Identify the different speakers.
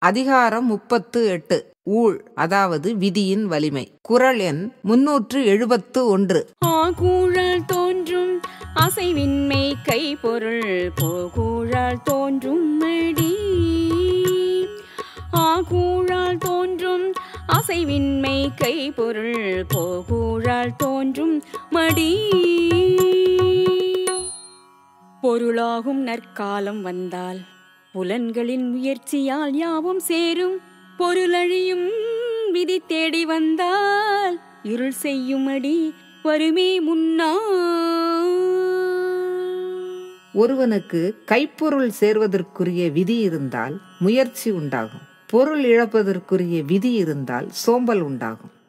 Speaker 1: அதிகாரம் முப்பத்து எட்டு ஊழ் அதாவது விதியின் வலிமை குரல் எண் முன்னூற்று எழுபத்து ஒன்று
Speaker 2: ஆகூழால் தோன்றும் அசைவின்மை கைப்பொருள் போகூழால் தோன்றும் மடி ஆகூழால் தோன்றும் அசைவின்மை கைப்பொருள் போகூழால் தோன்றும் மடி பொருளாகும் நற்காலம் வந்தால் புலன்களின் முயற்சியால் யாவும் சேரும் பொருளழியும் விதி தேடி வந்தால் இருள் செய்யும் அடி வருமே முன்னா
Speaker 1: ஒருவனுக்கு கைப்பொருள் சேர்வதற்குரிய விதி இருந்தால் முயற்சி உண்டாகும் பொருள் இழப்பதற்குரிய விதி இருந்தால் சோம்பல் உண்டாகும்